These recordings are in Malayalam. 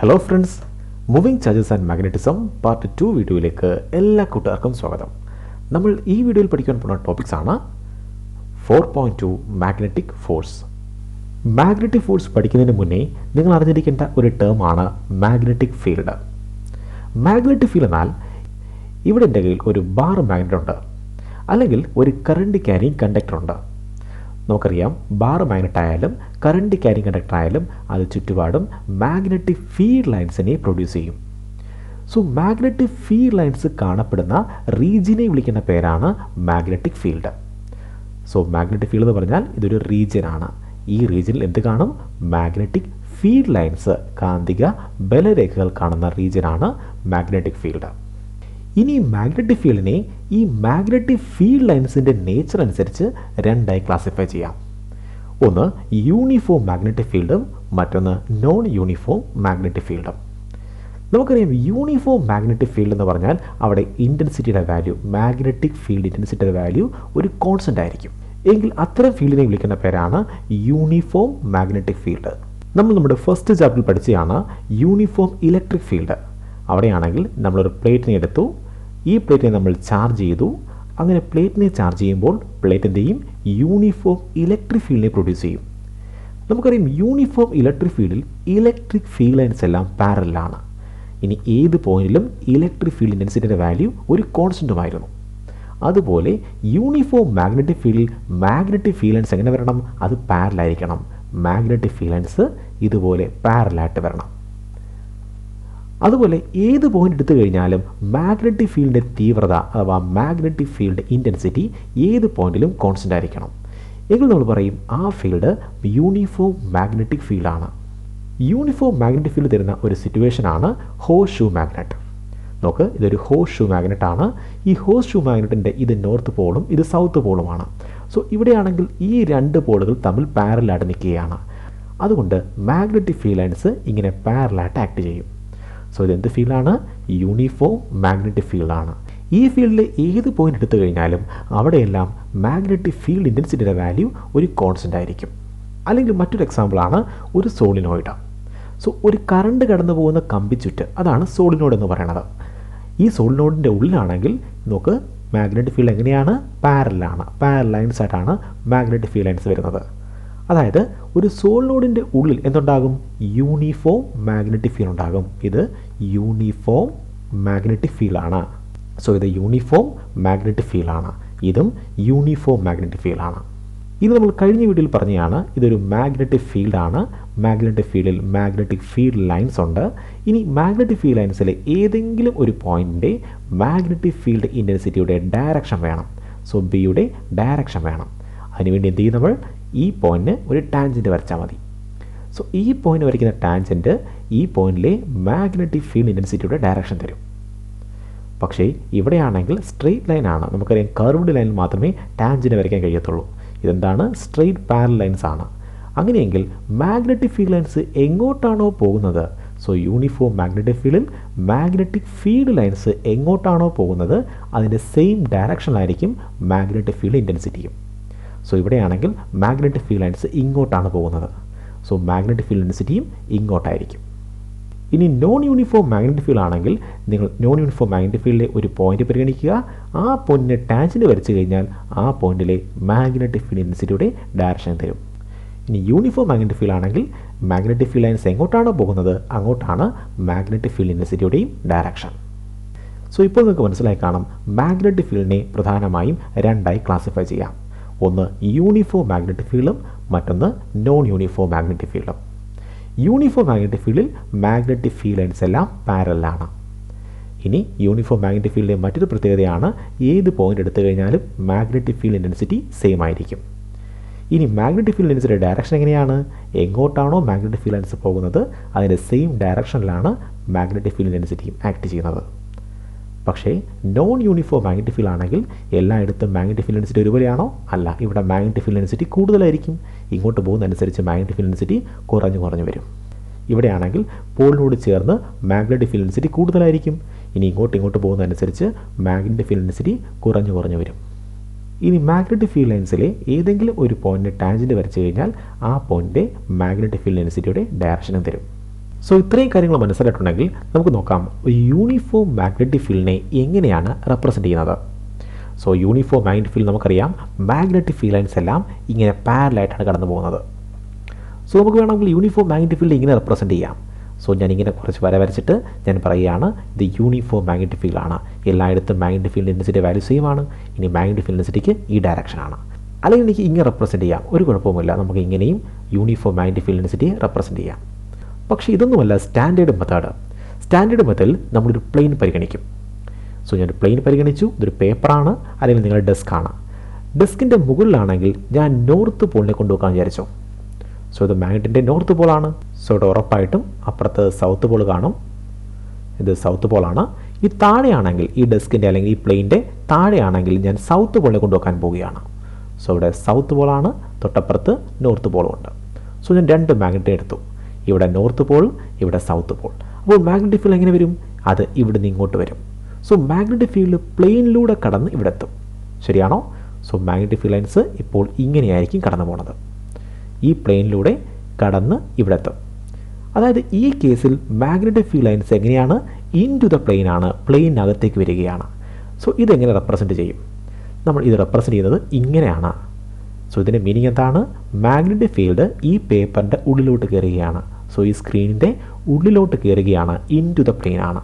hello friends moving charges and magnetism part two വീഡിയോയിലേക്ക് എല്ലാ കൂട്ടുകാർക്കും സ്വാഗതം നമ്മൾ ഈ വീഡിയോയിൽ പഠിക്കാൻ പോകുന്ന ടോപ്പിക്സ് ആണ് four point two magnetic force magnetic force പഠിക്കുന്നതിന് മുന്നേ നിങ്ങൾ അറിഞ്ഞിരിക്കേണ്ട ഒരു ടേമാണ് മാഗ്നറ്റിക് ഫീൽഡ് മാഗ്നറ്റിക് ഫീൽഡ് എന്നാൽ ഇവിടെ എൻ്റെ കയ്യിൽ ഒരു ബാർ മാഗ്നറ്റ് ഉണ്ട് അല്ലെങ്കിൽ ഒരു കറണ്ട് ക്യാരിങ് കണ്ടക്ടർ ഉണ്ട് നമുക്കറിയാം ബാർ മാഗ്നറ്റ് ആയാലും കറണ്ട് ക്യാരിങ് കണ്ടക്ടർ ആയാലും അത് ചുറ്റുപാടും മാഗ്നറ്റിക് ഫീൽഡ് ലൈൻസിനെ പ്രൊഡ്യൂസ് ചെയ്യും സോ മാഗ്നറ്റിക് ഫീൽഡ് ലൈൻസ് കാണപ്പെടുന്ന റീജിയനെ വിളിക്കുന്ന പേരാണ് magnetic field so magnetic field എന്ന് പറഞ്ഞാൽ ഇതൊരു റീജിയൻ ആണ് ഈ റീജിയനിൽ എന്ത് കാണും മാഗ്നറ്റിക് ഫീൽഡ് ലൈൻസ് കാന്തിക ബലരേഖകൾ കാണുന്ന റീജിയനാണ് മാഗ്നറ്റിക് ഫീൽഡ് ഇനി മാഗ്നറ്റിക് ഫീൽഡിനെ ഈ മാഗ്നറ്റിക് ഫീൽഡ് ലൈൻസിൻ്റെ നേച്ചർ അനുസരിച്ച് രണ്ടായി ക്ലാസിഫൈ ചെയ്യാം ഒന്ന് യൂണിഫോം മാഗ്നറ്റിക് ഫീൽഡും മറ്റൊന്ന് നോൺ യൂണിഫോം മാഗ്നറ്റിക് ഫീൽഡും നമുക്കറിയാം യൂണിഫോം മാഗ്നറ്റിക് ഫീൽഡ് എന്ന് പറഞ്ഞാൽ അവിടെ ഇൻറ്റൻസിറ്റിയുടെ വാല്യൂ മാഗ്നറ്റിക് ഫീൽഡ് ഇൻറ്റൻസിറ്റിയുടെ വാല്യൂ ഒരു കോൺസ്റ്റൻ്റ് ആയിരിക്കും എങ്കിൽ അത്തരം ഫീൽഡിനെ വിളിക്കുന്ന പേരാണ് യൂണിഫോം മാഗ്നറ്റിക് ഫീൽഡ് നമ്മൾ നമ്മുടെ ഫസ്റ്റ് ചാപ്റ്ററിൽ പഠിച്ചതാണ് യൂണിഫോം ഇലക്ട്രിക് ഫീൽഡ് അവിടെയാണെങ്കിൽ നമ്മളൊരു പ്ലേറ്റിനെ എടുത്തു ഈ പ്ലേറ്റിനെ നമ്മൾ ചാർജ് ചെയ്തു അങ്ങനെ പ്ലേറ്റിനെ ചാർജ് ചെയ്യുമ്പോൾ പ്ലേറ്റിൻ്റെയും യൂണിഫോം ഇലക്ട്രിക് ഫീൽഡിനെ പ്രൊഡ്യൂസ് ചെയ്യും നമുക്കറിയാം യൂണിഫോം ഇലക്ട്രിക് ഫീൽഡിൽ ഇലക്ട്രിക് ഫീൽഡ് ലൈൻസ് എല്ലാം പാരലാണ് ഇനി ഏത് പോയിന്റിലും ഇലക്ട്രിക് ഫീൽഡ് ഇൻറ്റൻസിറ്റിയുടെ വാല്യൂ ഒരു കോൺസ്റ്റൻറ്റുമായിരുന്നു അതുപോലെ യൂണിഫോം മാഗ്നറ്റിക് ഫീൽഡിൽ മാഗ്നറ്റിക് ഫീൽഡ് ലൈൻസ് എങ്ങനെ വരണം അത് പാരലായിരിക്കണം മാഗ്നറ്റിക് ഫീൽഡ് ലൈൻസ് ഇതുപോലെ പാരലായിട്ട് വരണം അതുപോലെ ഏത് പോയിന്റ് എടുത്തു കഴിഞ്ഞാലും മാഗ്നറ്റിക് ഫീൽഡിൻ്റെ തീവ്രത അഥവാ മാഗ്നറ്റിക് ഫീൽഡ് ഇൻറ്റൻസിറ്റി ഏത് പോയിന്റിലും കോൺസ്റ്റൻ്റ് ആയിരിക്കണം എങ്കിൽ നമ്മൾ പറയും ആ ഫീൽഡ് യൂണിഫോം മാഗ്നറ്റിക് ഫീൽഡാണ് യൂണിഫോം മാഗ്നറ്റിക് ഫീൽഡ് തരുന്ന ഒരു സിറ്റുവേഷനാണ് ഹോസ് ഷൂ മാഗ്നറ്റ് നോക്ക് ഇതൊരു ഹോസ് ഷൂ മാഗ്നറ്റ് ആണ് ഈ ഹോസ് ഷൂ മാഗ്നറ്റിൻ്റെ ഇത് നോർത്ത് പോളും ഇത് സൗത്ത് പോളുമാണ് സോ ഇവിടെയാണെങ്കിൽ ഈ രണ്ട് പോളുകൾ തമ്മിൽ പാരലായിട്ട് നിൽക്കുകയാണ് അതുകൊണ്ട് മാഗ്നറ്റിക് ഫീൽഡ് ലൈൻസ് ഇങ്ങനെ പാരലായിട്ട് ആക്ട് ചെയ്യും സോ ഇത് എന്ത് ഫീൽഡാണ് യൂണിഫോം മാഗ്നറ്റിക് ഫീൽഡാണ് ഈ ഫീൽഡിൽ ഏത് പോയിന്റ് എടുത്തു കഴിഞ്ഞാലും അവിടെയെല്ലാം മാഗ്നറ്റിക് ഫീൽഡ് ഇൻറ്റൻസിറ്റിയുടെ വാല്യൂ ഒരു കോൺസ്റ്റൻ്റ് ആയിരിക്കും അല്ലെങ്കിൽ മറ്റൊരു എക്സാമ്പിളാണ് ഒരു സോളിനോയിഡ് സോ ഒരു കറണ്ട് കടന്നു പോകുന്ന കമ്പിച്ചുറ്റ് അതാണ് സോളിനോഡ് എന്ന് പറയുന്നത് ഈ സോളിനോഡിൻ്റെ ഉള്ളിലാണെങ്കിൽ നോക്ക് മാഗ്നറ്റിക് ഫീൽഡ് എങ്ങനെയാണ് പാരലാണ് പാരൽ ലൈൻസ് ആയിട്ടാണ് മാഗ്നറ്റിക് ഫീൽഡ് ലൈൻസ് വരുന്നത് അതായത് ഒരു സോളിനോഡിൻ്റെ ഉള്ളിൽ എന്തുണ്ടാകും യൂണിഫോം മാഗ്നറ്റിക് ഫീൽഡ് ഉണ്ടാകും ഇത് യൂണിഫോം മാഗ്നറ്റിക് ഫീൽഡാണ് സോ ഇത് യൂണിഫോം മാഗ്നറ്റിക് ഫീൽഡാണ് ഇതും യൂണിഫോം മാഗ്നറ്റിക് ഫീൽഡാണ് ഇത് നമ്മൾ കഴിഞ്ഞ വീഡിയോയിൽ പറഞ്ഞതാണ് ഇതൊരു മാഗ്നറ്റിക് ഫീൽഡാണ് മാഗ്നറ്റിക് ഫീൽഡിൽ മാഗ്നറ്റിക് ഫീൽഡ് ലൈൻസ് ഉണ്ട് ഇനി മാഗ്നറ്റിക് ഫീൽഡ് ലൈൻസിലെ ഏതെങ്കിലും ഒരു പോയിന്റിൻ്റെ മാഗ്നറ്റിക് ഫീൽഡ് ഇൻറ്റൻസിറ്റിയുടെ ഡയറക്ഷൻ വേണം സോ ബിയുടെ ഡയറക്ഷൻ വേണം അതിനുവേണ്ടി എന്ത് ചെയ്യും നമ്മൾ ഈ പോയിന്റിന് ഒരു ടാൻജൻറ്റ് വരച്ചാൽ മതി സോ ഈ പോയിന്റ് വരയ്ക്കുന്ന ടാൻജൻറ്റ് ഈ പോയിന്റിലെ മാഗ്നറ്റിക് ഫീൽഡ് ഇൻറ്റൻസിറ്റിയുടെ ഡയറക്ഷൻ തരും പക്ഷേ ഇവിടെയാണെങ്കിൽ സ്ട്രെയിറ്റ് ലൈൻ ആണ് നമുക്കറിയാം കർവ്ഡ് ലൈനിൽ മാത്രമേ ടാൻജൻറ്റ് വരയ്ക്കാൻ കഴിയത്തുള്ളൂ ഇതെന്താണ് സ്ട്രെയിറ്റ് പാരൽ ലൈൻസ് ആണ് അങ്ങനെയെങ്കിൽ മാഗ്നറ്റിക് ഫീൽഡ് ലൈൻസ് എങ്ങോട്ടാണോ പോകുന്നത് സോ യൂണിഫോം മാഗ്നറ്റിക് ഫീൽഡിൽ മാഗ്നറ്റിക് ഫീൽഡ് ലൈൻസ് എങ്ങോട്ടാണോ പോകുന്നത് അതിൻ്റെ സെയിം ഡയറക്ഷനിലായിരിക്കും മാഗ്നറ്റിക് ഫീൽഡ് ഇൻറ്റൻസിറ്റിയും സോ ഇവിടെയാണെങ്കിൽ മാഗ്നറ്റിക് ഫീൽഡ് ലൈൻസ് ഇങ്ങോട്ടാണ് പോകുന്നത് സോ മാഗ്നറ്റിക് ഫീൽഡ് ഇൻറ്റൻസിറ്റിയും ഇങ്ങോട്ടായിരിക്കും ഇനി നോൺ യൂണിഫോം മാഗ്നറ്റിക് ഫീൽഡ് ആണെങ്കിൽ നിങ്ങൾ നോൺ യൂണിഫോം മാഗ്നറ്റിക് ഫീൽഡിലെ ഒരു പോയിന്റ് പരിഗണിക്കുക ആ പോയിന്റിന് ടാൻജൻറ്റ് വരച്ചു കഴിഞ്ഞാൽ ആ പോയിന്റിലെ മാഗ്നറ്റിക് ഫീൽഡ് ഇൻറ്റൻസിറ്റിയുടെ ഡയറക്ഷൻ തരും ഇനി യൂണിഫോം മാഗ്നറ്റിക് ഫീൽഡ് ആണെങ്കിൽ മാഗ്നറ്റിക് ഫീൽഡ് ലൈൻസ് എങ്ങോട്ടാണോ പോകുന്നത് അങ്ങോട്ടാണ് മാഗ്നറ്റിക് ഫീൽഡ് ഇൻറ്റൻസിറ്റിയുടെയും ഡയറക്ഷൻ സോ ഇപ്പോൾ നിങ്ങൾക്ക് മനസ്സിലായി കാണാം മാഗ്നറ്റിക് ഫീൽഡിനെ പ്രധാനമായും രണ്ടായി ക്ലാസിഫൈ ചെയ്യാം ഒന്ന് യൂണിഫോം മാഗ്നറ്റിക് ഫീൽഡും മറ്റൊന്ന് നോൺ യൂണിഫോം മാഗ്നറ്റിക് ഫീൽഡും യൂണിഫോം മാഗ്നറ്റിക് ഫീൽഡിൽ മാഗ്നറ്റിക് ഫീൽഡ് ലൈൻസ് എല്ലാം പാരലാണ് ഇനി യൂണിഫോം മാഗ്നറ്റിക് ഫീൽഡിലെ മറ്റൊരു പ്രത്യേകതയാണ് ഏത് പോയിന്റ് എടുത്തു കഴിഞ്ഞാലും മാഗ്നറ്റിക് ഫീൽഡ് ഇൻറ്റൻസിറ്റി സെയിം ആയിരിക്കും ഇനി മാഗ്നറ്റിക് ഫീൽഡ് ലൈൻസിൻ്റെ ഡയറക്ഷൻ എങ്ങനെയാണ് എങ്ങോട്ടാണോ മാഗ്നറ്റിക് ഫീൽഡ് ലൈൻസ് പോകുന്നത് അതിൻ്റെ സെയിം ഡയറക്ഷനിലാണ് മാഗ്നറ്റിക് ഫീൽഡ് ഇൻറ്റൻസിറ്റിയും ആക്ട് ചെയ്യുന്നത് പക്ഷേ നോൺ യൂണിഫോം മാഗ്നറ്റിക് ഫീൽഡ് ആണെങ്കിൽ എല്ലായിടത്തും മാഗ്നറ്റിക് ഫീൽഡ് ഡെൻസിറ്റി ഒരുപോലെയാണോ അല്ല ഇവിടെ മാഗ്നറ്റിക് ഫീൽഡ് ഡെൻസിറ്റി കൂടുതലായിരിക്കും ഇങ്ങോട്ട് പോകുന്നതനുസരിച്ച് മാഗ്നറ്റിക് ഫീൽഡ് ഡെൻസിറ്റി കുറഞ്ഞു കുറഞ്ഞു വരും ഇവിടെയാണെങ്കിൽ പോളിനോട് ചേർന്ന് മാഗ്നറ്റിക് ഫീൽഡ് ഡെൻസിറ്റി കൂടുതലായിരിക്കും ഇനി ഇങ്ങോട്ട് ഇങ്ങോട്ട് പോകുന്നതനുസരിച്ച് മാഗ്നറ്റിക് ഫീൽഡ് ഡെൻസിറ്റി കുറഞ്ഞു കുറഞ്ഞു വരും ഇനി മാഗ്നറ്റിക് ഫീൽഡ് ലൈൻസിലെ ഏതെങ്കിലും ഒരു പോയിന്റ് ടാൻജൻറ്റ് വരച്ചു കഴിഞ്ഞാൽ ആ പോയിന്റിൻ്റെ മാഗ്നറ്റിക് ഫീൽഡ് ഡെൻസിറ്റിയുടെ ഡയറക്ഷനും തരും സോ ഇത്രയും കാര്യങ്ങൾ മനസ്സിലായിട്ടുണ്ടെങ്കിൽ നമുക്ക് നോക്കാം ഒരു യൂണിഫോം മാഗ്നറ്റിക് ഫീൽഡിനെ എങ്ങനെയാണ് റെപ്രസെൻറ്റ് ചെയ്യുന്നത് സോ യൂണിഫോം മാഗ്നറ്റിക് ഫീൽഡ് നമുക്കറിയാം മാഗ്നറ്റിക് ഫീൽഡ് ലൈൻസ് എല്ലാം ഇങ്ങനെ പാരലായിട്ടാണ് കടന്നു പോകുന്നത് സോ നമുക്ക് വേണമെങ്കിൽ യൂണിഫോം മാഗ്നറ്റിക് ഫീൽഡ് ഇങ്ങനെ റെപ്രസെൻറ്റ് ചെയ്യാം സോ ഞാൻ ഇങ്ങനെ കുറച്ച് വര വരച്ചിട്ട് ഞാൻ പറയുകയാണ് ഇത് യൂണിഫോം മാഗ്നറ്റിക് ഫീൽഡ് ആണ് എല്ലായിടത്തും magnetic field intensity value same ആണ് ഇനി മാഗ്നറ്റിക് ഫീൽഡ് ഇൻറ്റൻസിറ്റിക്ക് ഈ ഡയറക്ഷനാണ് അല്ലെങ്കിൽ എനിക്ക് ഇങ്ങനെ റെപ്രസെൻറ്റ് ചെയ്യാം ഒരു കുഴപ്പവുമില്ല നമുക്ക് ഇങ്ങനെയും uniform magnetic field intensity represent ചെയ്യാം പക്ഷേ ഇതൊന്നുമല്ല സ്റ്റാൻഡേർഡ് മെത്തേഡ് സ്റ്റാൻഡേർഡ് മെത്തേഡിൽ നമ്മളൊരു പ്ലെയിൻ പരിഗണിക്കും സോ ഞാനൊരു പ്ലെയിൻ പരിഗണിച്ചു ഇതൊരു പേപ്പറാണ് അല്ലെങ്കിൽ നിങ്ങളുടെ ഡെസ്ക്കാണ് ഡെസ്കിൻ്റെ മുകളിലാണെങ്കിൽ ഞാൻ നോർത്ത് പോളിനെ കൊണ്ടുപോകാൻ വിചാരിച്ചു സോ ഇത് മാഗ്നറ്റിൻ്റെ നോർത്ത് പോളാണ് സോ ഇവിടെ ഉറപ്പായിട്ടും അപ്പുറത്ത് സൗത്ത് പോൾ കാണും ഇത് സൗത്ത് പോളാണ് ഈ താഴെയാണെങ്കിൽ ഈ ഡെസ്കിൻ്റെ അല്ലെങ്കിൽ ഈ പ്ലെയിൻ്റെ താഴെയാണെങ്കിൽ ഞാൻ സൗത്ത് പോളിനെ കൊണ്ടുവെക്കാൻ പോവുകയാണ് സോ ഇവിടെ സൗത്ത് പോളാണ് തൊട്ടപ്പുറത്ത് നോർത്ത് പോളും ഉണ്ട് സോ ഞാൻ രണ്ട് മാഗ്നറ്റ് എടുത്തു ഇവിടെ നോർത്ത് പോൾ ഇവിടെ സൗത്ത് പോൾ അപ്പോൾ മാഗ്നറ്റിക് ഫീൽഡ് എങ്ങനെ വരും അത് ഇവിടെ നിന്ന് ഇങ്ങോട്ട് വരും സോ മാഗ്നറ്റിക് ഫീൽഡ് പ്ലെയിനിലൂടെ കടന്ന് ഇവിടെ എത്തും ശരിയാണോ സോ മാഗ്നറ്റിക് ഫീൽഡ് ലൈൻസ് ഇപ്പോൾ ഇങ്ങനെയായിരിക്കും കടന്നു പോകുന്നത് ഈ പ്ലെയിനിലൂടെ കടന്ന് ഇവിടെ എത്തും അതായത് ഈ കേസിൽ മാഗ്നറ്റിക് ഫീൽഡ് ലൈൻസ് എങ്ങനെയാണ് ഇൻ ടു ദ പ്ലെയിൻ ആണ് പ്ലെയിനകത്തേക്ക് വരികയാണ് സോ ഇതെങ്ങനെ റെപ്രസെൻറ്റ് ചെയ്യും നമ്മൾ ഇത് റെപ്രസെൻറ്റ് ചെയ്യുന്നത് ഇങ്ങനെയാണ് സോ ഇതിൻ്റെ മീനിങ് എന്താണ് മാഗ്നറ്റിക് ഫീൽഡ് ഈ പേപ്പറിൻ്റെ ഉള്ളിലോട്ട് കയറുകയാണ് സോ ഈ സ്ക്രീനിൻ്റെ ഉള്ളിലോട്ട് കയറുകയാണ് ഇൻ ടു ദ പ്ലെയിൻ ആണ്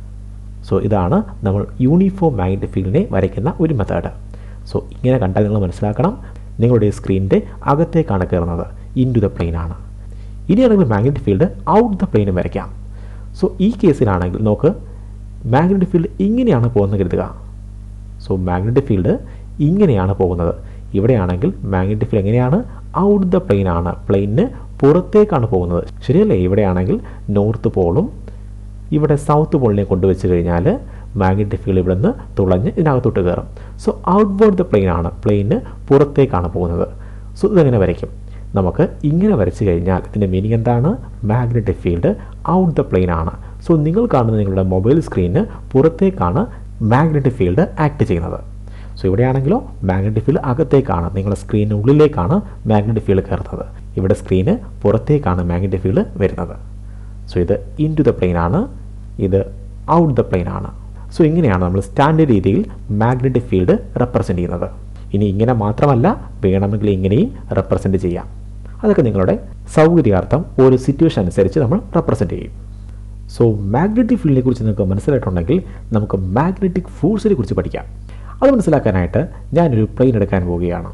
സോ ഇതാണ് നമ്മൾ യൂണിഫോം മാഗ്നറ്റിക് ഫീൽഡിനെ വരയ്ക്കുന്ന ഒരു മെത്തേഡ് സോ ഇങ്ങനെ കണ്ടാൽ നിങ്ങൾ മനസ്സിലാക്കണം നിങ്ങളുടെ സ്ക്രീനിൻ്റെ അകത്തേക്കാണ് കയറുന്നത് ഇൻ ടു ദ പ്ലെയിൻ ആണ് ഇനിയാണെങ്കിൽ മാഗ്നറ്റിക് ഫീൽഡ് ഔട്ട് ദ പ്ലെയിനും വരയ്ക്കാം സോ ഈ കേസിലാണെങ്കിൽ നോക്ക് മാഗ്നറ്റിക് ഫീൽഡ് ഇങ്ങനെയാണ് പോകുന്നത് കരുതുക സോ മാഗ്നറ്റിക് ഫീൽഡ് ഇങ്ങനെയാണ് പോകുന്നത് ഇവിടെയാണെങ്കിൽ മാഗ്നറ്റിക് ഫീൽഡ് എങ്ങനെയാണ് ഔട്ട് ദ പ്ലെയിൻ ആണ് പ്ലെയിനിന് പുറത്തേക്കാണ് പോകുന്നത് ശരിയല്ലേ ഇവിടെയാണെങ്കിൽ നോർത്ത് പോളും ഇവിടെ സൗത്ത് പോളിനെ കൊണ്ടുവച്ച് കഴിഞ്ഞാൽ മാഗ്നറ്റിക് ഫീൽഡ് ഇവിടെ നിന്ന് തുളഞ്ഞ് ഇതിനകത്തോട്ട് കയറും സോ ഔട്ട്വേർഡ് ദ പ്ലെയിൻ ആണ് പ്ലെയിന് പുറത്തേക്കാണ് പോകുന്നത് സോ ഇതെങ്ങനെ വരയ്ക്കും നമുക്ക് ഇങ്ങനെ വരച്ച് കഴിഞ്ഞാൽ ഇതിൻ്റെ മീനിങ് എന്താണ് magnetic field out the plane ആണ് സോ നിങ്ങൾ കാണുന്ന നിങ്ങളുടെ മൊബൈൽ സ്ക്രീനിന് പുറത്തേക്കാണ് മാഗ്നറ്റിക് ഫീൽഡ് ആക്ട് ചെയ്യുന്നത് സോ ഇവിടെയാണെങ്കിലോ മാഗ്നറ്റിക് ഫീൽഡ് അകത്തേക്കാണ് നിങ്ങളുടെ സ്ക്രീനിന് ഉള്ളിലേക്കാണ് മാഗ്നറ്റിക് ഫീൽഡ് കയറുന്നത് ഇവിടെ സ്ക്രീന് പുറത്തേക്കാണ് മാഗ്നറ്റിക് ഫീൽഡ് വരുന്നത് സോ ഇത് ഇൻ ടു ദ പ്ലെയിൻ ആണ് ഇത് ഔട്ട് ദ പ്ലെയിൻ ആണ് സോ ഇങ്ങനെയാണ് നമ്മൾ സ്റ്റാൻഡേർഡ് രീതിയിൽ മാഗ്നറ്റിക് ഫീൽഡ് റെപ്രസെൻറ്റ് ചെയ്യുന്നത് ഇനി ഇങ്ങനെ മാത്രമല്ല വേണമെങ്കിൽ ഇങ്ങനെയും റെപ്രസെൻറ്റ് ചെയ്യാം അതൊക്കെ നിങ്ങളുടെ സൗകര്യാർത്ഥം ഒരു സിറ്റുവേഷൻ അനുസരിച്ച് നമ്മൾ റെപ്രസെൻറ്റ് ചെയ്യും സോ മാഗ്നറ്റിക് ഫീൽഡിനെ കുറിച്ച് നിങ്ങൾക്ക് മനസ്സിലായിട്ടുണ്ടെങ്കിൽ നമുക്ക് മാഗ്നറ്റിക് ഫോഴ്സിനെ കുറിച്ച് പഠിക്കാം അത് മനസ്സിലാക്കാനായിട്ട് ഞാനൊരു പ്ലെയിൻ എടുക്കാൻ പോവുകയാണ്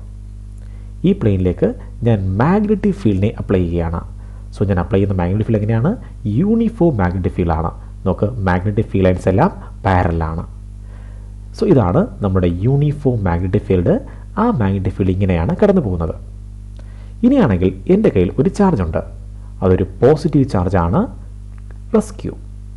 ഈ പ്ലെയിനിലേക്ക് ഞാൻ മാഗ്നറ്റിക് ഫീൽഡിനെ അപ്ലൈ ചെയ്യുകയാണ് സോ ഞാൻ അപ്ലൈ ചെയ്യുന്ന മാഗ്നറ്റിക് ഫീൽഡ് എങ്ങനെയാണ് യൂണിഫോം മാഗ്നറ്റിക് ഫീൽഡാണ് നോക്ക് മാഗ്നറ്റിക് ഫീൽഡ് ലൈൻസ് എല്ലാം പാരലാണ് സോ ഇതാണ് നമ്മുടെ യൂണിഫോം മാഗ്നറ്റിക് ഫീൽഡ് ആ മാഗ്നറ്റിക് ഫീൽഡ് ഇങ്ങനെയാണ് കടന്നു പോകുന്നത് ഇനിയാണെങ്കിൽ എൻ്റെ കയ്യിൽ ഒരു ചാർജ് ഉണ്ട് അതൊരു പോസിറ്റീവ് ചാർജാണ് പ്ലസ് ക്യൂ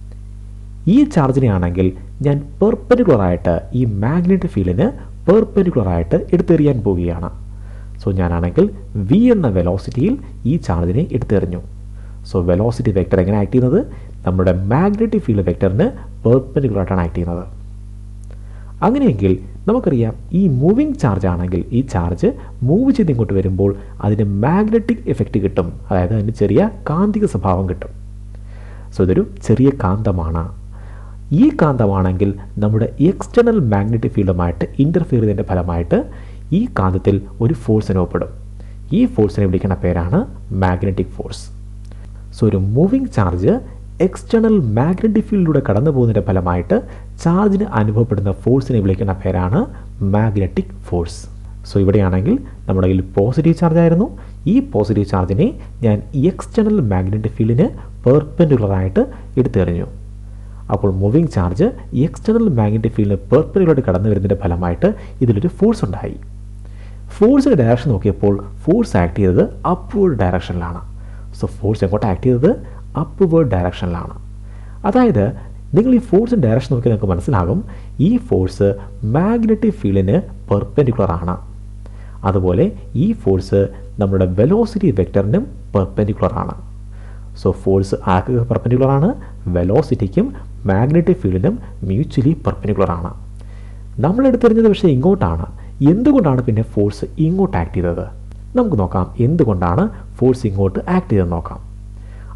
ഈ ചാർജിനെ ആണെങ്കിൽ ഞാൻ പെർപ്പൻഡിക്കുലർ ആയിട്ട് ഈ മാഗ്നറ്റിക് ഫീൽഡിന് പെർപ്പൻഡിക്കുലർ ആയിട്ട് എടുത്തെറിയാൻ പോവുകയാണ് സോ ഞാനാണെങ്കിൽ വി എന്ന വെലോസിറ്റിയിൽ ഈ ചാർജിനെ എടുത്തെറിഞ്ഞു സോ വെലോസിറ്റി വെക്ടർ എങ്ങനെ ആക്ട് ചെയ്യുന്നത് നമ്മുടെ മാഗ്നറ്റിക് ഫീൽഡ് വെക്ടറിന് പെർപ്പൻഡിക്കുലർ ആയിട്ടാണ് ആക്ട് ചെയ്യുന്നത് അങ്ങനെയെങ്കിൽ നമുക്കറിയാം ഈ മൂവിങ് ചാർജ് ആണെങ്കിൽ ഈ ചാർജ് മൂവ് ചെയ്ത് ഇങ്ങോട്ട് വരുമ്പോൾ അതിന് മാഗ്നറ്റിക് എഫക്റ്റ് കിട്ടും അതായത് അതിന് ചെറിയ കാന്തിക സ്വഭാവം കിട്ടും സോ ഇതൊരു ചെറിയ കാന്തമാണ് ഈ കാന്തമാണെങ്കിൽ നമ്മുടെ എക്സ്റ്റേണൽ മാഗ്നറ്റിക് ഫീൽഡുമായിട്ട് ഇൻ്റർഫിയർ ചെയ്തതിൻ്റെ ഫലമായിട്ട് ഈ കാന്തത്തിൽ ഒരു ഫോഴ്സ് അനുഭവപ്പെടും ഈ ഫോഴ്സിനെ വിളിക്കുന്ന പേരാണ് മാഗ്നറ്റിക് ഫോഴ്സ് സോ ഒരു മൂവിങ് ചാർജ് എക്സ്റ്റേണൽ മാഗ്നറ്റിക് ഫീൽഡിലൂടെ കടന്നു പോകുന്നതിൻ്റെ ഫലമായിട്ട് ചാർജിന് അനുഭവപ്പെടുന്ന ഫോഴ്സിനെ വിളിക്കുന്ന പേരാണ് മാഗ്നറ്റിക് ഫോഴ്സ് സോ ഇവിടെയാണെങ്കിൽ നമ്മുടെ കയ്യിൽ പോസിറ്റീവ് ചാർജ് ആയിരുന്നു ഈ പോസിറ്റീവ് ചാർജിനെ ഞാൻ എക്സ്റ്റേണൽ മാഗ്നറ്റിക് ഫീൽഡിന് പെർപ്പൻഡിക്കുലറായിട്ട് എടുത്തെറിഞ്ഞു അപ്പോൾ മൂവിങ് ചാർജ് എക്സ്റ്റേണൽ മാഗ്നറ്റിക് ഫീൽഡിന് പെർപ്പൻഡിക്കുലറായിട്ട് കടന്നു വരുന്നതിൻ്റെ ഫലമായിട്ട് ഇതിലൊരു ഫോഴ്സ് ഉണ്ടായി ഫോഴ്സിൻ്റെ ഡയറക്ഷൻ നോക്കിയപ്പോൾ ഫോഴ്സ് ആക്ട് ചെയ്തത് അപ്വേർഡ് ഡയറക്ഷനിലാണ് സോ ഫോഴ്സ് എങ്ങോട്ട് ആക്ട് ചെയ്തത് അപ്വേർഡ് ഡയറക്ഷനിലാണ് അതായത് നിങ്ങൾ ഈ ഫോഴ്സിൻ്റെ ഡയറക്ഷൻ നോക്കി നിങ്ങൾക്ക് മനസ്സിലാകും ഈ ഫോഴ്സ് മാഗ്നറ്റിക് ഫീൽഡിന് പെർപ്പൻഡിക്കുലർ ആണ് അതുപോലെ ഈ ഫോഴ്സ് നമ്മുടെ വെലോസിറ്റി വെക്ടറിനും പെർപ്പൻഡിക്കുലർ ആണ് സോ ഫോഴ്സ് ആർക്ക് പെർപ്പൻഡിക്കുലർ ആണ് വെലോസിറ്റിക്കും മാഗ്നറ്റിക് ഫീൽഡിനും മ്യൂച്വലി പെർപ്പൻഡിക്കുലർ ആണ് നമ്മൾ എടുത്തെറിഞ്ഞത് പക്ഷേ ഇങ്ങോട്ടാണ് എന്തുകൊണ്ടാണ് പിന്നെ ഫോഴ്സ് ഇങ്ങോട്ട് ആക്ട് ചെയ്തത് നമുക്ക് നോക്കാം എന്തുകൊണ്ടാണ് ഫോഴ്സ് ഇങ്ങോട്ട് ആക്ട് ചെയ്തെന്ന് നോക്കാം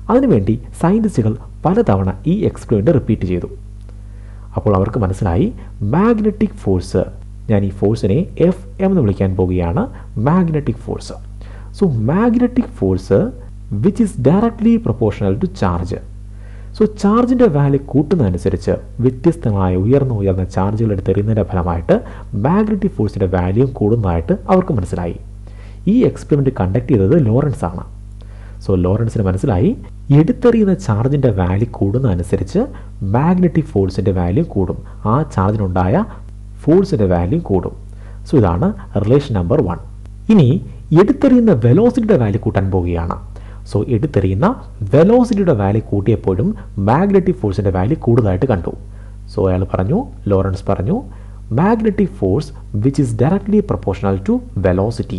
അതിനുവേണ്ടി സയൻറ്റിസ്റ്റുകൾ പലതവണ ഈ എക്സ്പെരിമെൻ്റ് റിപ്പീറ്റ് ചെയ്തു അപ്പോൾ അവർക്ക് മനസ്സിലായി മാഗ്നറ്റിക് ഫോഴ്സ് ഞാൻ ഈ ഫോഴ്സിനെ എഫ് എം എന്ന് വിളിക്കാൻ പോവുകയാണ് magnetic force so magnetic force which is directly proportional to charge so ചാർജിൻ്റെ വാല്യൂ കൂട്ടുന്നതനുസരിച്ച് വ്യത്യസ്തമായ ഉയർന്ന ഉയർന്ന ചാർജുകൾ എടുത്തെറിയുന്നതിൻ്റെ ഫലമായിട്ട് മാഗ്നറ്റിക് ഫോഴ്സിൻ്റെ വാല്യൂ കൂടുന്നതായിട്ട് അവർക്ക് മനസ്സിലായി ഈ എക്സ്പെരിമെൻ്റ് കണ്ടക്ട് ചെയ്തത് ലോറൻസ് ആണ് സോ ലോറൻസിന് മനസ്സിലായി എടുത്തെറിയുന്ന ചാർജിൻ്റെ വാല്യൂ കൂടുന്നതനുസരിച്ച് മാഗ്നറ്റിക് ഫോഴ്സിൻ്റെ വാല്യൂ കൂടും ആ ചാർജിനുണ്ടായ ഫോഴ്സിൻ്റെ വാല്യൂ കൂടും സോ ഇതാണ് റിലേഷൻ നമ്പർ വൺ ഇനി എടുത്തെറിയുന്ന വെലോസിറ്റിയുടെ വാല്യൂ കൂട്ടാൻ പോവുകയാണ് സോ എടുത്തെറിയുന്ന വെലോസിറ്റിയുടെ വാല്യൂ കൂട്ടിയപ്പോഴും മാഗ്നറ്റിക് ഫോഴ്സിൻ്റെ വാല്യൂ കൂടുതലായിട്ട് കണ്ടു സോ അയാൾ പറഞ്ഞു ലോറൻസ് പറഞ്ഞു magnetic force which is directly proportional to velocity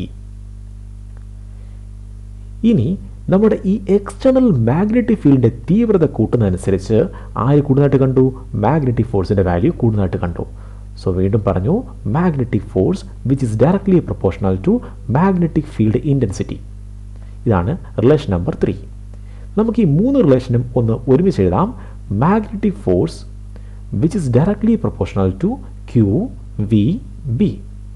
ഇനി നമ്മുടെ ഈ എക്സ്റ്റേണൽ മാഗ്നറ്റിക് ഫീൽഡിൻ്റെ തീവ്രത കൂട്ടുന്നതനുസരിച്ച് ആര് കൂടുതലായിട്ട് കണ്ടു മാഗ്നറ്റിക് ഫോഴ്സിൻ്റെ വാല്യൂ കൂടുതലായിട്ട് കണ്ടു സോ വീണ്ടും പറഞ്ഞു magnetic force which is directly proportional to magnetic field intensity ഇതാണ് റിലേഷൻ നമ്പർ ത്രീ നമുക്ക് ഈ മൂന്ന് റിലേഷനും ഒന്ന് ഒരുമിച്ച് എഴുതാം magnetic force which is directly proportional to Q V B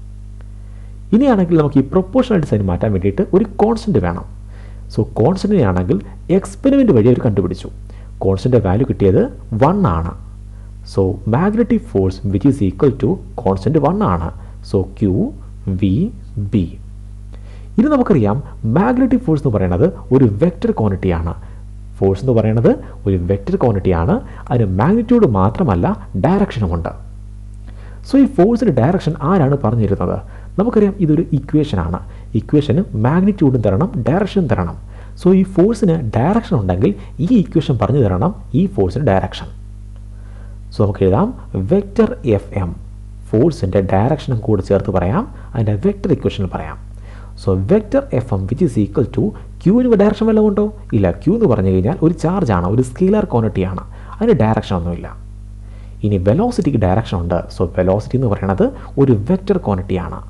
ഇനിയാണെങ്കിൽ നമുക്ക് ഈ പ്രൊപ്പോർഷണൽ സൈൻ മാറ്റാൻ വേണ്ടിയിട്ട് ഒരു കോൺസ്റ്റൻറ്റ് വേണം സോ കോൺസ്റ്റൻറ്റിനെ ആണെങ്കിൽ എക്സ്പെരിമെൻ്റ് വഴി അവർ കണ്ടുപിടിച്ചു കോൺസ്റ്റൻ്റെ വാല്യൂ കിട്ടിയത് വൺ ആണ് so magnetic force which is equal to constant one ആണ് സോ ക്യൂ വി ബി ഇനി നമുക്കറിയാം മാഗ്നറ്റിക് ഫോഴ്സ് എന്ന് പറയുന്നത് ഒരു വെക്റ്റർ ക്വാണ്ടിറ്റിയാണ് ഫോഴ്സ് എന്ന് പറയുന്നത് ഒരു വെക്റ്റർ ക്വാണ്ടിറ്റിയാണ് അതിന് മാഗ്നിറ്റ്യൂഡ് മാത്രമല്ല ഡയറക്ഷനുമുണ്ട് സോ ഈ ഫോഴ്സിൻ്റെ ഡയറക്ഷൻ ആരാണ് പറഞ്ഞു തരുന്നത് നമുക്കറിയാം ഇതൊരു ഇക്വേഷൻ ആണ് ഇക്വേഷന് മാഗ്നിറ്റ്യൂഡും തരണം ഡയറക്ഷനും തരണം സോ ഈ ഫോഴ്സിന് ഡയറക്ഷൻ ഉണ്ടെങ്കിൽ ഈ ഇക്വേഷൻ പറഞ്ഞു തരണം ഈ ഫോഴ്സിന് ഡയറക്ഷൻ സോ നമുക്ക് എഴുതാം വെക്റ്റർ എഫ് എം ഫോഴ്സിൻ്റെ ഡയറക്ഷനും കൂടെ ചേർത്ത് പറയാം അതിൻ്റെ വെക്റ്റർ ഇക്വേഷനിൽ പറയാം so vector F M which is equal to ക്യൂവിന് ഡയറക്ഷൻ വല്ലതും ഉണ്ടോ ഇല്ല ക്യൂ എന്ന് പറഞ്ഞു കഴിഞ്ഞാൽ ഒരു ചാർജാണ് ഒരു സ്കെയിലർ ക്വാണ്ടിറ്റിയാണ് അതിന് ഡയറക്ഷൻ ഒന്നുമില്ല ഇനി വെലോസിറ്റിക്ക് ഡയറക്ഷൻ ഉണ്ട് സോ വെലോസിറ്റി എന്ന് പറയുന്നത് ഒരു വെക്റ്റർ ക്വാണ്ടിറ്റിയാണ്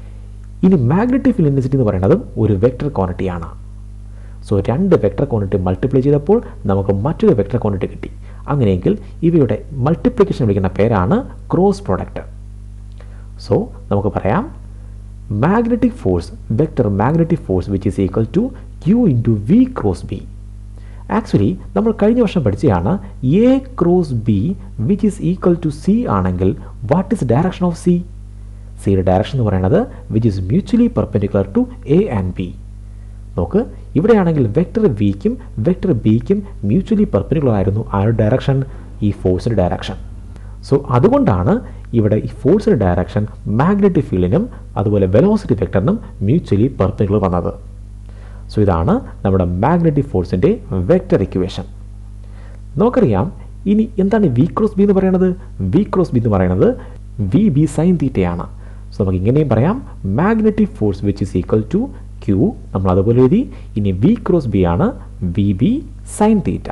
ഇനി മാഗ്നറ്റിക് ഫീൽഡ് ഇൻറ്റൻസിറ്റി എന്ന് പറയുന്നത് ഒരു വെക്റ്റർ ക്വാണ്ടിറ്റിയാണ് സോ രണ്ട് വെക്റ്റർ ക്വാണ്ടിറ്റി മൾട്ടിപ്ലൈ ചെയ്തപ്പോൾ നമുക്ക് മറ്റൊരു വെക്റ്റർ ക്വാണ്ടിറ്റി കിട്ടി അങ്ങനെയെങ്കിൽ ഇവയുടെ മൾട്ടിപ്ലിക്കേഷൻ വിളിക്കുന്ന പേരാണ് ക്രോസ് പ്രോഡക്റ്റ് സോ നമുക്ക് പറയാം magnetic force vector magnetic force which is equal to Q into V cross B actually നമ്മൾ കഴിഞ്ഞ വർഷം പഠിച്ചതാണ് A cross B which is equal to C ആണെങ്കിൽ what is direction of C സിയുടെ ഡയറക്ഷൻ എന്ന് പറയുന്നത് which is mutually perpendicular to A and B നോക്ക് ഇവിടെയാണെങ്കിൽ വെക്ടർ വിക്കും വെക്ടർ ബിക്കും മ്യൂച്വലി പെർപെൻഡിക്കുലർ ആയിരുന്നു ആരുടെ ഡയറക്ഷൻ ഈ ഫോഴ്സിൻ്റെ ഡയറക്ഷൻ സോ അതുകൊണ്ടാണ് ഇവിടെ ഈ ഫോഴ്സിൻ്റെ ഡയറക്ഷൻ മാഗ്നറ്റിക് ഫീൽഡിനും അതുപോലെ വെലോസിറ്റി വെക്ടറിനും മ്യൂച്വലി പെർപെൻഡിക്കുലർ വന്നത് സോ ഇതാണ് നമ്മുടെ മാഗ്നറ്റിക് ഫോഴ്സിൻ്റെ വെക്ടർ ഇക്വേഷൻ നമുക്കറിയാം ഇനി എന്താണ് വി ക്രോസ് ബി എന്ന് പറയുന്നത് വി ക്രോസ് ബി എന്ന് പറയുന്നത് വി ബി സൈൻ തീറ്റയാണ് സോ നമുക്ക് ഇങ്ങനെയും പറയാം magnetic force which is equal to Q നമ്മൾ അതുപോലെ എഴുതി ഇനി വി ക്രോസ് ബി ആണ് വി ബി സൈൻ തീറ്റ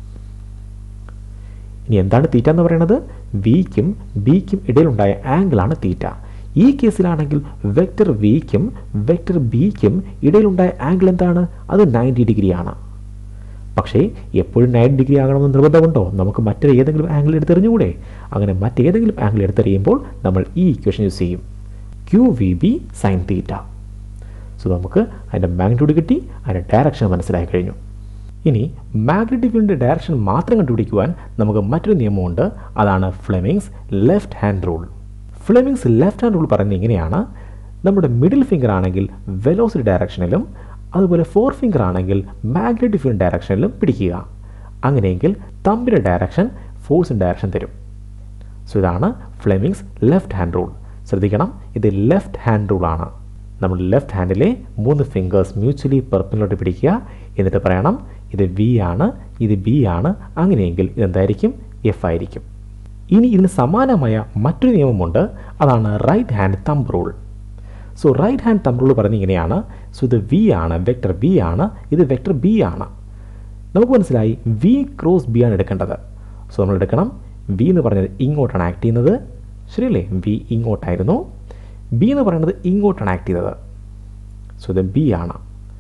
ഇനി എന്താണ് തീറ്റ എന്ന് പറയുന്നത് വിക്കും ബിക്കും ഇടയിലുണ്ടായ ആംഗിളാണ് തീറ്റ ഈ കേസിലാണെങ്കിൽ വെക്റ്റർ വിക്കും വെക്റ്റർ ബിക്കും ഇടയിലുണ്ടായ ആംഗിൾ എന്താണ് അത് നയൻറ്റി ഡിഗ്രിയാണ് പക്ഷേ എപ്പോഴും നയൻ ഡിഗ്രി ആകണമെന്ന് നിർബന്ധമുണ്ടോ നമുക്ക് മറ്റൊരു ഏതെങ്കിലും ആംഗിൾ എടുത്തെറിഞ്ഞുകൂടെ അങ്ങനെ മറ്റേതെങ്കിലും ആംഗിൾ എടുത്തെറിയുമ്പോൾ നമ്മൾ ഈ ഇക്വേഷൻ യൂസ് ചെയ്യും Q V B sine theta so നമുക്ക് അതിൻ്റെ മാഗ്നിറ്റ്യൂഡ് കിട്ടി അതിൻ്റെ ഡയറക്ഷൻ മനസ്സിലായി കഴിഞ്ഞു ഇനി മാഗ്നറ്റിക് ഫീൽഡിൻ്റെ ഡയറക്ഷൻ മാത്രം കണ്ടുപിടിക്കുവാൻ നമുക്ക് മറ്റൊരു നിയമമുണ്ട് അതാണ് Fleming's left hand rule Fleming's left hand rule പറയുന്നത് ഇങ്ങനെയാണ് നമ്മുടെ മിഡിൽ ഫിംഗർ ആണെങ്കിൽ വെലോസിറ്റി ഡയറക്ഷനിലും അതുപോലെ ഫോർ ഫിംഗർ ആണെങ്കിൽ മാഗ്നറ്റിക് ഫീൽഡ് ഡയറക്ഷനിലും പിടിക്കുക അങ്ങനെയെങ്കിൽ തമ്പിൻ്റെ ഡയറക്ഷൻ ഫോഴ്സിൻ്റെ ഡയറക്ഷൻ തരും സോ ഇതാണ് ഫ്ലെമിങ്സ് ലെഫ്റ്റ് ഹാൻഡ് റൂൾ ശ്രദ്ധിക്കണം ഇത് ലെഫ്റ്റ് ഹാൻഡ് റൂൾ ആണ് നമ്മൾ ലെഫ്റ്റ് ഹാൻഡിലെ മൂന്ന് ഫിംഗേഴ്സ് മ്യൂച്വലി പെർപ്പനിലോട്ട് പിടിക്കുക എന്നിട്ട് പറയണം ഇത് വി ആണ് ഇത് ബി ആണ് അങ്ങനെയെങ്കിൽ ഇതെന്തായിരിക്കും എഫ് ആയിരിക്കും ഇനി ഇതിന് സമാനമായ മറ്റൊരു നിയമമുണ്ട് അതാണ് right hand thumb rule so right hand thumb rule പറയുന്നത് ഇങ്ങനെയാണ് സോ ഇത് വി ആണ് വെക്ടർ ബി ആണ് ഇത് വെക്ടർ ബി ആണ് നമുക്ക് മനസ്സിലായി വി ക്രോസ് ബി ആണ് എടുക്കേണ്ടത് സോ നമ്മൾ എടുക്കണം വി എന്ന് പറഞ്ഞത് ഇങ്ങോട്ടാണ് ആക്ട് ചെയ്യുന്നത് ശരിയല്ലേ വി ഇങ്ങോട്ടായിരുന്നു ബി എന്ന് പറയുന്നത് ഇങ്ങോട്ടാണ് ആക്ട് ചെയ്തത് സോ ഇത് ബി ആണ്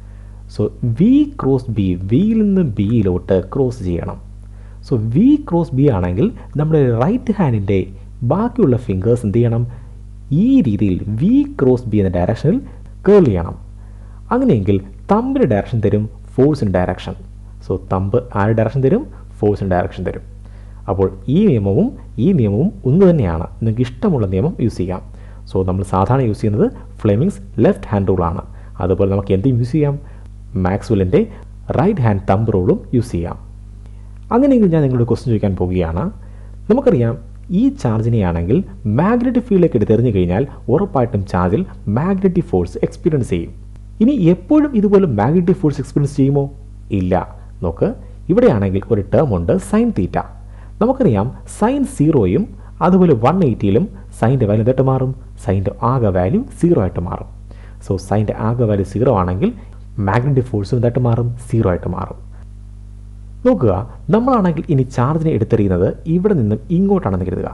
സോ വി ക്രോസ് ബി വിയിൽ നിന്ന് ബിയിലോട്ട് ക്രോസ് ചെയ്യണം സോ വി ക്രോസ് ബി ആണെങ്കിൽ നമ്മുടെ റൈറ്റ് ഹാൻഡിൻ്റെ ബാക്കിയുള്ള ഫിംഗേഴ്സ് എന്ത് ചെയ്യണം ഈ രീതിയിൽ വി ക്രോസ് ബി എന്ന ഡയറക്ഷനിൽ കേൾ ചെയ്യണം അങ്ങനെയെങ്കിൽ തമ്പിന് ഡയറക്ഷൻ തരും ഫോഴ്സിന് ഡയറക്ഷൻ സോ തമ്പ് ആരുടെ ഡയറക്ഷൻ തരും ഫോഴ്സിന് ഡയറക്ഷൻ തരും അപ്പോൾ ഈ നിയമവും ഈ നിയമവും ഒന്ന് തന്നെയാണ് നിങ്ങൾക്ക് ഇഷ്ടമുള്ള നിയമം യൂസ് ചെയ്യാം സോ നമ്മൾ സാധാരണ യൂസ് ചെയ്യുന്നത് ഫ്ലെമിങ്സ് ലെഫ്റ്റ് ഹാൻഡ് റൂളാണ് അതുപോലെ നമുക്ക് എന്തും യൂസ് ചെയ്യാം മാക്സ്വെല്ലിൻ്റെ റൈറ്റ് ഹാൻഡ് തമ്പ് റൂളും യൂസ് ചെയ്യാം അങ്ങനെയെങ്കിൽ ഞാൻ നിങ്ങളോട് ക്വസ്റ്റ്യൻ ചോദിക്കാൻ പോവുകയാണ് നമുക്കറിയാം ഈ ചാർജിനെയാണെങ്കിൽ മാഗ്നറ്റിക് ഫീൽഡിലേക്ക് എടുത്തെറിഞ്ഞു കഴിഞ്ഞാൽ ഉറപ്പായിട്ടും ചാർജിൽ മാഗ്നറ്റിക് ഫോഴ്സ് എക്സ്പീരിയൻസ് ചെയ്യും ഇനി എപ്പോഴും ഇതുപോലെ മാഗ്നറ്റിക് ഫോഴ്സ് എക്സ്പീരിയൻസ് ചെയ്യുമോ ഇല്ല നോക്ക് ഇവിടെയാണെങ്കിൽ ഒരു ടേം ഉണ്ട് സൈൻ തീറ്റ നമുക്കറിയാം സൈൻ സീറോയും അതുപോലെ വൺ എയ്റ്റിയിലും സൈൻ്റെ വാല്യൂ എന്തിട്ട് മാറും സൈൻ്റെ ആകെ വാല്യൂ സീറോ ആയിട്ട് മാറും സോ സൈൻ്റെ ആകെ വാല്യൂ സീറോ ആണെങ്കിൽ മാഗ്നറ്റിക് ഫോഴ്സും എന്തായിട്ട് മാറും സീറോ ആയിട്ട് മാറും നോക്കുക നമ്മളാണെങ്കിൽ ഇനി ചാർജിനെ എടുത്തെറിയുന്നത് ഇവിടെ നിന്നും ഇങ്ങോട്ടാണെന്ന് കരുതുക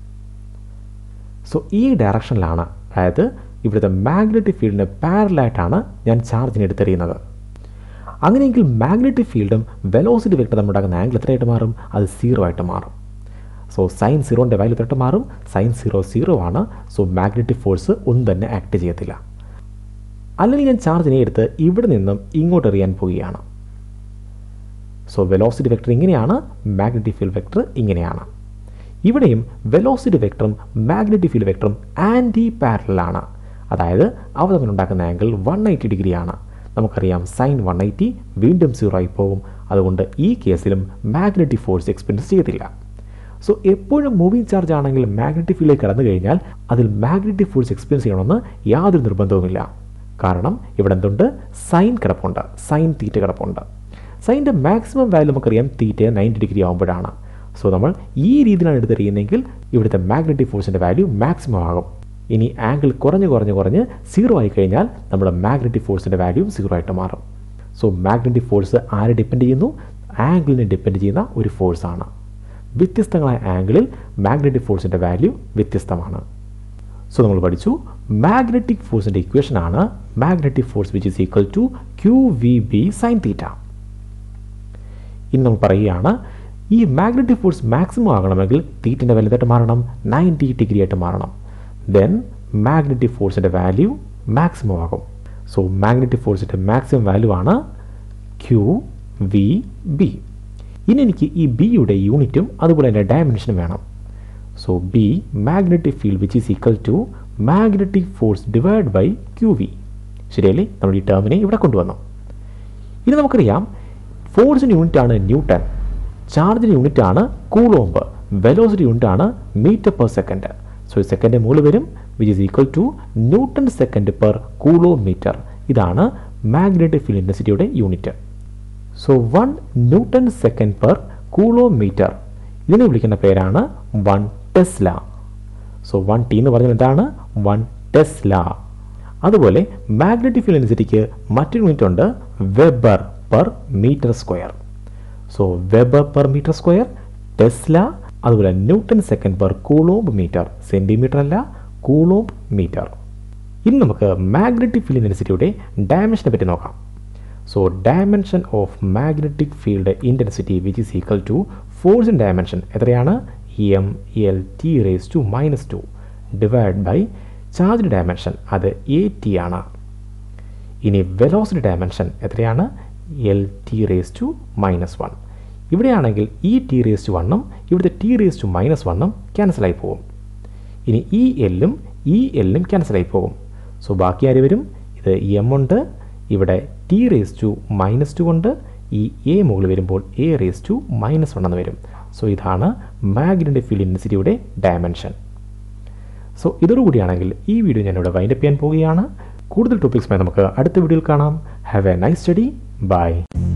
സോ ഈ ഡയറക്ഷനിലാണ് അതായത് ഇവിടുത്തെ മാഗ്നറ്റിക് ഫീൽഡിന് പാരലായിട്ടാണ് ഞാൻ ചാർജിനെ എടുത്തെറിയുന്നത് അങ്ങനെയെങ്കിൽ മാഗ്നറ്റിക് ഫീൽഡും വെലോസിറ്റി വെക്ടർ ഉണ്ടാകുന്ന ആംഗിൾ എത്രയായിട്ട് മാറും അത് സീറോ ആയിട്ട് മാറും സോ സൈൻ സീറോൻ്റെ വാല്യൂ എത്രയായിട്ട് മാറും സൈൻ സീറോ സീറോ ആണ് സോ മാഗ്നറ്റിക് ഫോഴ്സ് ഒന്നും തന്നെ ആക്ട് ചെയ്യത്തില്ല അല്ലെങ്കിൽ ഞാൻ ചാർജിനെ എടുത്ത് ഇവിടെ നിന്നും ഇങ്ങോട്ട് എറിയാൻ പോവുകയാണ് സോ വെലോസിറ്റി വെക്ടർ ഇങ്ങനെയാണ് മാഗ്നറ്റിക് ഫീൽഡ് വെക്ടർ ഇങ്ങനെയാണ് ഇവിടെയും വെലോസിറ്റി വെക്ടറും മാഗ്നറ്റിക് ഫീൽഡ് വെക്ടറും ആൻറ്റി പാരലാണ് അതായത് അവ തമ്മിലുണ്ടാക്കുന്ന ആംഗിൾ വൺ എയ്റ്റി ഡിഗ്രിയാണ് നമുക്കറിയാം സൈൻ വൺ എയ്റ്റി വീണ്ടും സീറോ ആയി പോകും അതുകൊണ്ട് ഈ കേസിലും മാഗ്നറ്റിക് ഫോഴ്സ് എക്സ്പീരിയൻസ് ചെയ്യത്തില്ല സോ എപ്പോഴും മൂവിങ് ചാർജ് ആണെങ്കിൽ മാഗ്നറ്റിക് ഫീൽഡിലേക്ക് കടന്നു കഴിഞ്ഞാൽ അതിൽ മാഗ്നറ്റിക് ഫോഴ്സ് എക്സ്പീരിയൻസ് ചെയ്യണമെന്ന് യാതൊരു നിർബന്ധവുമില്ല കാരണം ഇവിടെ എന്തുണ്ട് സൈൻ കിടപ്പുണ്ട് സൈൻ തീറ്റ കിടപ്പുണ്ട് സൈൻ്റെ മാക്സിമം വാല്യൂ നമുക്കറിയാം തീറ്റ നയൻറ്റി ഡിഗ്രി ആകുമ്പോഴാണ് സോ നമ്മൾ ഈ രീതിയിലാണ് എടുത്തെറിയുന്നതെങ്കിൽ ഇവിടുത്തെ മാഗ്നറ്റിക് ഫോഴ്സിൻ്റെ വാല്യൂ മാക്സിമം ആകും ഇനി ആംഗിൾ കുറഞ്ഞ് കുറഞ്ഞ് കുറഞ്ഞ് സീറോ ആയി കഴിഞ്ഞാൽ നമ്മുടെ മാഗ്നറ്റിക് ഫോഴ്സിൻ്റെ വാല്യൂ സീറോ ആയിട്ട് മാറും സോ മാഗ്നറ്റിക് ഫോഴ്സ് ആരെ ഡിപ്പെൻഡ് ചെയ്യുന്നു ആംഗിളിനെ ഡിപ്പെൻഡ് ചെയ്യുന്ന ഒരു ഫോഴ്സാണ് വ്യത്യസ്തങ്ങളായ ആംഗിളിൽ മാഗ്നറ്റിക് ഫോഴ്സിൻ്റെ വാല്യൂ വ്യത്യസ്തമാണ് സോ നമ്മൾ പഠിച്ചു മാഗ്നറ്റിക് ഫോഴ്സിൻ്റെ ഇക്വേഷൻ ആണ് magnetic force which is equal to q V B sine theta ഇനി നമ്മൾ പറയുകയാണ് ഈ മാഗ്നറ്റിക് ഫോഴ്സ് മാക്സിമം ആകണമെങ്കിൽ തീറ്റിൻ്റെ വലുതായിട്ട് മാറണം നയൻറ്റി ഡിഗ്രി ആയിട്ട് മാറണം ദെൻ മാഗ്നറ്റിക് ഫോഴ്സിൻ്റെ വാല്യൂ മാക്സിമം ആകും സോ മാഗ്നറ്റിക് ഫോഴ്സിൻ്റെ മാക്സിമം വാല്യൂ ആണ് ക്യു വി ബി ഇനി എനിക്ക് ഈ ബിയുടെ യൂണിറ്റും അതുപോലെ തന്നെ ഡയമെൻഷനും വേണം so B magnetic field which is equal to magnetic force divide by q v ശരിയല്ലേ നമ്മൾ ഈ ടേമിനെ ഇവിടെ കൊണ്ടുവന്നു ഇനി നമുക്കറിയാം ഫോഴ്സിൻ്റെ യൂണിറ്റ് ആണ് ന്യൂട്ടൺ ചാർജിൻ്റെ യൂണിറ്റ് ആണ് കൂളോംബ് വെലോസിറ്റി യൂണിറ്റ് ആണ് metre per second so second മുകളിൽ വരും which is equal to newton second per coulomb metre ഇതാണ് മാഗ്നറ്റിക് ഫീൽഡ് ഇൻറ്റൻസിറ്റിയുടെ unit so one newton second per coulomb metre ഇതിനെ വിളിക്കുന്ന പേരാണ് one tesla so one T എന്ന് പറഞ്ഞാൽ എന്താണ് വൺ ടെസ്ല അതുപോലെ മാഗ്നറ്റിക് ഫീൽഡ് ഇൻറ്റൻസിറ്റിക്ക് മറ്റൊരു യൂണിറ്റ് ഉണ്ട് weber per metre square so weber per metre square tesla അതുപോലെ newton second per coulomb metre centimetre അല്ല കൂളോംബ് മീറ്റർ ഇനി നമുക്ക് മാഗ്നറ്റിക് ഫീൽഡ് ഇൻറ്റൻസിറ്റിയുടെ ഡയമെൻഷനെ പറ്റി നോക്കാം so dimension of magnetic field intensity which is equal to force in dimension എത്രയാണ് M L T raise to minus two divide by charge dimension അത് എ ടി ആണ് ഇനി വെലോസിറ്റി ഡയമെൻഷൻ എത്രയാണ് L T raise to minus one ഇവിടെയാണെങ്കിൽ ഈ ടി റേസ് ടു വണ്ണും ഇവിടുത്തെ ടി റേസ് ടു മൈനസ് വണ്ണും ക്യാൻസലായി പോകും ഇനി ഈ എല്ലും ഈ എല്ലും ക്യാൻസലായി പോകും സോ ബാക്കി ആര് വരും ഇത് എം ഉണ്ട് ഇവിടെ T raise to minus two കൊണ്ട് ഈ എ മുകളിൽ വരുമ്പോൾ A raise to minus one എന്ന് വരും സോ ഇതാണ് മാഗ്നറ്റിക് ഫീൽഡ് ഇൻറ്റൻസിറ്റിയുടെ ഡയമെൻഷൻ സോ ഇതോടുകൂടിയാണെങ്കിൽ ഈ വീഡിയോ ഞാനിവിടെ വൈൻഡപ്പ് ചെയ്യാൻ പോവുകയാണ് കൂടുതൽ ടോപ്പിക്സുമായി നമുക്ക് അടുത്ത വീഡിയോയിൽ കാണാം have a nice study by